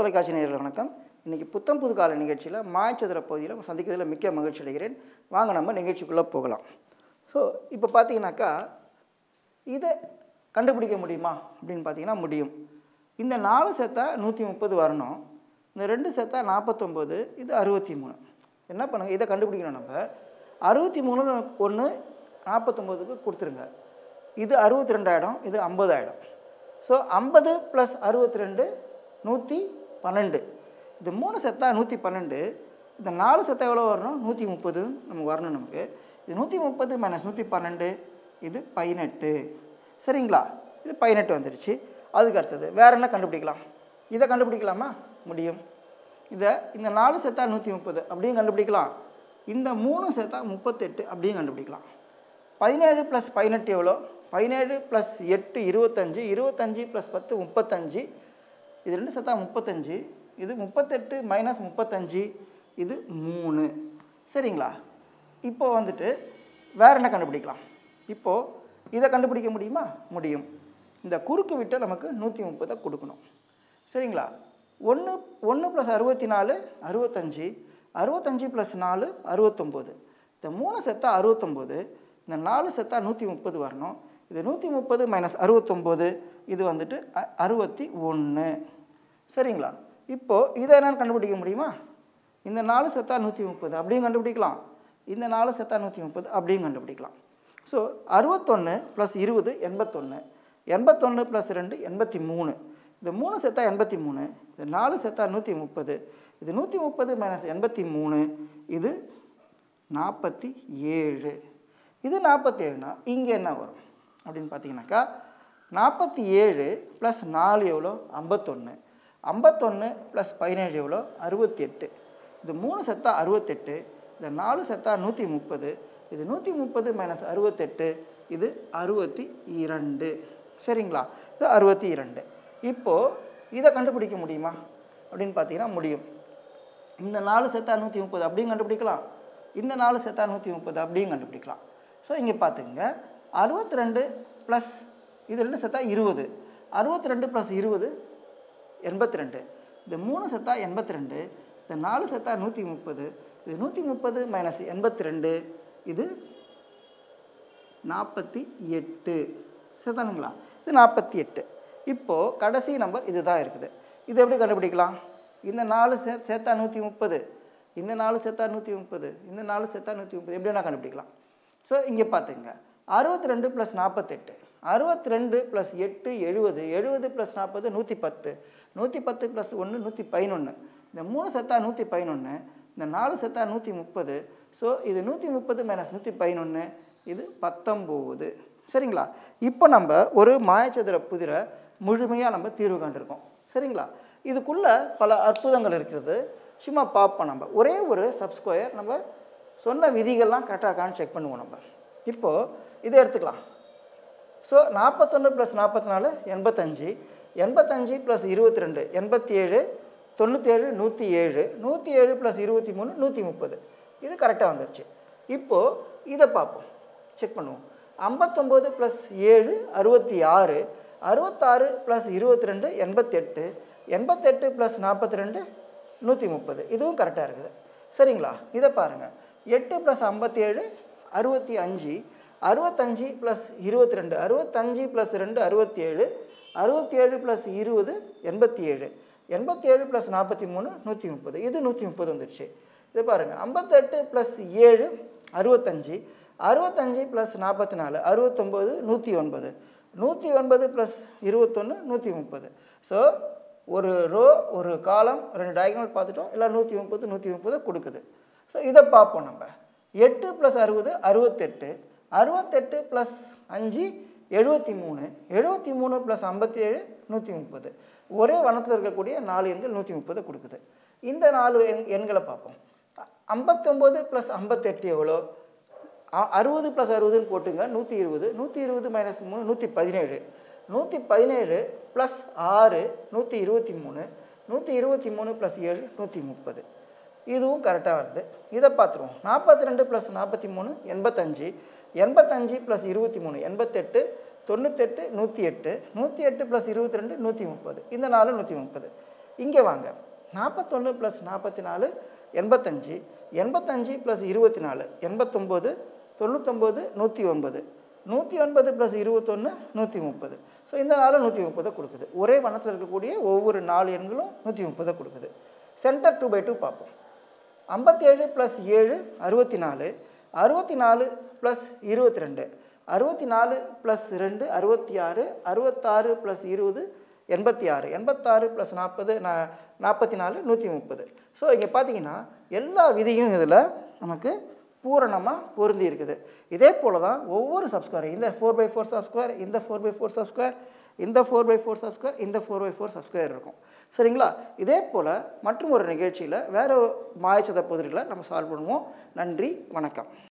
தொலைக்காட்சி நேயர்கள் வணக்கம் இன்றைக்கி புத்தம் புது கால நிகழ்ச்சியில் மாயச்சதுர பகுதியில் சந்திக்கிறதுல மிக்க மகிழ்ச்சி அடைகிறேன் வாங்க நம்ம நிகழ்ச்சிக்குள்ளே போகலாம் ஸோ இப்போ பார்த்தீங்கன்னாக்கா இதை கண்டுபிடிக்க முடியுமா அப்படின்னு பார்த்தீங்கன்னா முடியும் இந்த நாலு செத்தா நூற்றி முப்பது வரணும் இந்த ரெண்டு செத்தா நாற்பத்தொம்போது இது அறுபத்தி மூணு என்ன பண்ணுங்க இதை கண்டுபிடிக்கணும் நம்ம அறுபத்தி மூணு ஒன்று நாற்பத்தொம்போதுக்கு கொடுத்துருங்க இது அறுபத்தி ரெண்டாயிரம் இது ஐம்பது ஆயிடும் ஸோ ஐம்பது ப்ளஸ் அறுபத்தி ரெண்டு நூற்றி பன்னெண்டு இது மூணு செத்தா நூற்றி பன்னெண்டு இந்த நாலு செத்தா எவ்வளோ வரணும் நூற்றி முப்பது நமக்கு வரணும் நமக்கு இது நூற்றி முப்பது மைனஸ் நூற்றி பன்னெண்டு இது பதினெட்டு சரிங்களா இது பதினெட்டு வந்துருச்சு அதுக்கு அடுத்தது வேற என்ன கண்டுபிடிக்கலாம் இதை கண்டுபிடிக்கலாமா முடியும் இதை இந்த நாலு செத்தா நூற்றி முப்பது அப்படியும் கண்டுபிடிக்கலாம் இந்த மூணு செத்தா முப்பத்தெட்டு அப்படியும் கண்டுபிடிக்கலாம் பதினேழு ப்ளஸ் பதினெட்டு எவ்வளோ பதினேழு ப்ளஸ் எட்டு இருபத்தஞ்சு இருபத்தஞ்சு ப்ளஸ் பத்து முப்பத்தஞ்சு இது ரெண்டு செத்தா முப்பத்தஞ்சு இது முப்பத்தெட்டு மைனஸ் முப்பத்தஞ்சு இது மூணு சரிங்களா இப்போ வந்துட்டு வேற என்ன கண்டுபிடிக்கலாம் இப்போது இதை கண்டுபிடிக்க முடியுமா முடியும் இந்த குறுக்கு விட்ட நமக்கு நூற்றி முப்பதை கொடுக்கணும் சரிங்களா ஒன்று ஒன்று ப்ளஸ் அறுபத்தி நாலு அறுபத்தஞ்சு அறுபத்தஞ்சு ப்ளஸ் நாலு அறுபத்தொம்போது இந்த மூணு செத்தா அறுபத்தொம்போது இந்த நாலு செத்தா நூற்றி முப்பது வரணும் இது நூற்றி முப்பது மைனஸ் அறுபத்தொம்போது இது வந்துட்டு அ- அறுபத்தி ஒன்று சரிங்களா இப்போது இதை என்னன்னு கண்டுபிடிக்க முடியுமா இந்த நாலு செத்தா நூற்றி முப்பது அப்படியும் கண்டுபிடிக்கலாம் இந்த நாலு செத்தா நூற்றி முப்பது அப்படியும் கண்டுபிடிக்கலாம் ஸோ அறுபத்தொன்று ப்ளஸ் இருபது எண்பத்தொன்று எண்பத்தொன்று ப்ளஸ் ரெண்டு எண்பத்தி மூணு இந்த மூணு செத்தா எண்பத்தி மூணு இது நாலு செத்தா நூற்றி முப்பது இது நூற்றி முப்பது மைனஸ் எண்பத்தி மூணு இது நாற்பத்தி ஏழு இது நாற்பத்தேழுனா இங்கே என்ன வரும் அப்படின்னு பார்த்தீங்கன்னாக்கா நாற்பத்தி ஏழு ப்ளஸ் நாலு எவ்வளோ ஐம்பத்தொன்று ஐம்பத்தொன்று ப்ளஸ் பதினேழு எவ்வளோ அறுபத்தி எட்டு இது மூணு செத்தா அறுபத்தெட்டு இந்த நாலு செத்தா நூற்றி முப்பது இது நூற்றி முப்பது மைனஸ் அறுபத்தெட்டு இது அறுபத்தி இரண்டு சரிங்களா இது அறுபத்தி இரண்டு இப்போது இதை கண்டுபிடிக்க முடியுமா அப்படின்னு பார்த்தீங்கன்னா முடியும் இந்த நாலு செத்தா நூற்றி முப்பது அப்படியும் கண்டுபிடிக்கலாம் இந்த நாலு செத்தா நூற்றி முப்பது அப்படியும் கண்டுபிடிக்கலாம் ஸோ இங்கே பார்த்துங்க அறுபத்தி ரெண்டு ப்ளஸ் இது ரெண்டு செத்தா இருபது அறுபத்தி ரெண்டு ப்ளஸ் இருபது எண்பத்தி ரெண்டு இந்த மூணு செத்தா எண்பத்தி ரெண்டு இந்த நாலு செத்தா நூற்றி முப்பது இது நூற்றி முப்பது மைனஸ் எண்பத்தி ரெண்டு இது நாற்பத்தி எட்டு சரிதானுங்களா இது நாற்பத்தி எட்டு இப்போது கடைசி நம்பர் இதுதான் இருக்குது இது எப்படி கண்டுபிடிக்கலாம் இந்த நாலு சே சேர்த்தா நூற்றி முப்பது இந்த நாலு சேர்த்தா நூற்றி முப்பது இந்த நாலு சேர்த்தா நூற்றி முப்பது எப்படி வேணால் கண்டுபிடிக்கலாம் ஸோ இங்கே பார்த்துங்க அறுபத்தி ரெண்டு ப்ளஸ் நாற்பத்தெட்டு அறுபத்தி ரெண்டு ப்ளஸ் எட்டு எழுபது எழுபது ப்ளஸ் நாற்பது நூற்றி பத்து நூற்றி பத்து ப்ளஸ் ஒன்று நூற்றி பதினொன்று இந்த மூணு செத்தா நூற்றி பதினொன்று இந்த நாலு செத்தா நூற்றி முப்பது ஸோ இது நூற்றி முப்பது மைனஸ் நூற்றி பதினொன்று இது பத்தொம்போது சரிங்களா இப்போ நம்ம ஒரு மாயச்சதுர புதிரை முழுமையாக நம்ம தீர்வு கண்டிருக்கோம் சரிங்களா இதுக்குள்ளே பல அற்புதங்கள் இருக்கிறது சும்மா பார்ப்போம் நம்ம ஒரே ஒரு சப்ஸ்கொயர் நம்ம சொன்ன விதிகள்லாம் கரெக்டாக இருக்கான்னு செக் பண்ணுவோம் நம்ம இப்போது இதை எடுத்துக்கலாம் ஸோ நாற்பத்தொன்று ப்ளஸ் நாற்பத்தி நாலு எண்பத்தஞ்சு எண்பத்தஞ்சு ப்ளஸ் இருபத்தி ரெண்டு எண்பத்தி ஏழு தொண்ணூற்றேழு நூற்றி ஏழு நூற்றி ஏழு ப்ளஸ் இருபத்தி மூணு நூற்றி முப்பது இது கரெக்டாக வந்துருச்சு இப்போது இதை பார்ப்போம் செக் பண்ணுவோம் ஐம்பத்தொம்போது ப்ளஸ் ஏழு அறுபத்தி ஆறு அறுபத்தாறு ப்ளஸ் இருபத்தி ரெண்டு எண்பத்தெட்டு எண்பத்தெட்டு ப்ளஸ் நாற்பத்தி ரெண்டு நூற்றி முப்பது இதுவும் கரெக்டாக இருக்குது சரிங்களா இதை பாருங்கள் எட்டு ப்ளஸ் ஐம்பத்தேழு அறுபத்தி அஞ்சு அறுபத்தஞ்சு ப்ளஸ் இருபத்தி ரெண்டு அறுபத்தஞ்சு ப்ளஸ் ரெண்டு அறுபத்தி ஏழு அறுபத்தி ஏழு ப்ளஸ் இருபது எண்பத்தி ஏழு எண்பத்தி ஏழு ப்ளஸ் நாற்பத்தி மூணு நூற்றி முப்பது இது நூற்றி முப்பது வந்துருச்சு இது பாருங்கள் ஐம்பத்தெட்டு ப்ளஸ் ஏழு அறுபத்தஞ்சு அறுபத்தஞ்சு ப்ளஸ் நாற்பத்தி நாலு அறுபத்தொம்போது நூற்றி ஒன்பது நூற்றி ஒன்பது ப்ளஸ் இருபத்தொன்று நூற்றி முப்பது ஸோ ஒரு ரோ ஒரு காலம் ரெண்டு டயகனல் பார்த்துட்டோம் இல்லை நூற்றி முப்பது நூற்றி முப்பது கொடுக்குது ஸோ இதை பார்ப்போம் நம்ம எட்டு ப்ளஸ் அறுபது அறுபத்தெட்டு அறுபத்தெட்டு ப்ளஸ் அஞ்சு எழுபத்தி மூணு எழுபத்தி மூணு ப்ளஸ் ஐம்பத்தி ஏழு நூற்றி முப்பது ஒரே வனத்தில் இருக்கக்கூடிய நாலு எண்கள் நூற்றி முப்பது கொடுக்குது இந்த நாலு எண் எண்களை பார்ப்போம் ஐம்பத்தொம்போது ப்ளஸ் ஐம்பத்தெட்டு எவ்வளோ அ- அறுபது ப்ளஸ் அறுபதுன்னு போட்டுங்க நூற்றி இருபது நூற்றி இருபது மைனஸ் மூணு நூற்றி பதினேழு நூற்றி பதினேழு ப்ளஸ் ஆறு நூற்றி இருபத்தி மூணு நூற்றி இருபத்தி மூணு ப்ளஸ் ஏழு நூற்றி முப்பது இதுவும் கரெக்டாக வருது இதை பார்த்துருவோம் நாற்பத்தி ரெண்டு ப்ளஸ் நாற்பத்தி மூணு எண்பத்தஞ்சு எண்பத்தஞ்சு ப்ளஸ் இருபத்தி மூணு எண்பத்தெட்டு தொண்ணூத்தெட்டு நூற்றி எட்டு நூற்றி எட்டு ப்ளஸ் இருபத்தி ரெண்டு நூற்றி முப்பது இந்த நாலு நூற்றி முப்பது இங்கே வாங்க நாற்பத்தொன்று ப்ளஸ் நாற்பத்தி நாலு எண்பத்தஞ்சு எண்பத்தஞ்சு ப்ளஸ் இருபத்தி நாலு எண்பத்தொம்போது தொண்ணூத்தொம்பது நூற்றி ஒன்பது நூற்றி ஒன்பது ப்ளஸ் இருபத்தொன்று நூற்றி முப்பது ஸோ இந்த நாலு நூற்றி முப்பதை கொடுக்குது ஒரே வனத்தில் இருக்கக்கூடிய ஒவ்வொரு நாலு எண்களும் நூற்றி முப்பதை கொடுக்குது சென்டர் டூ பை டூ பார்ப்போம் ஐம்பத்தேழு ப்ளஸ் ஏழு அறுபத்தி நாலு அறுபத்தி நாலு ப்ளஸ் இருபத்தி ரெண்டு அறுபத்தி நாலு ப்ளஸ் ரெண்டு அறுபத்தி ஆறு அறுபத்தாறு ப்ளஸ் இருபது எண்பத்தி ஆறு எண்பத்தாறு ப்ளஸ் நாற்பது நா நாற்பத்தி நாலு நூற்றி முப்பது ஸோ இங்கே பார்த்தீங்கன்னா எல்லா விதியும் இதில் நமக்கு பூரணமாக பொருந்தி இருக்குது இதே போல் தான் ஒவ்வொரு சப்ஸ்கொயர் இந்த ஃபோர் பை ஃபோர் சப்ஸ்கொயர் இந்த ஃபோர் பை ஃபோர் சப்ஸ்கொயர் இந்த ஃபோர் பை ஃபோர் சப்ஸ்கொயர் இந்த ஃபோர் பை ஃபோர் சப்ஸ்கொயர் இருக்கும் சரிங்களா இதே போல் மற்றும் ஒரு நிகழ்ச்சியில் வேறு மாயச்சத புதிரில் நம்ம சால்வ் பண்ணுவோம் நன்றி வணக்கம்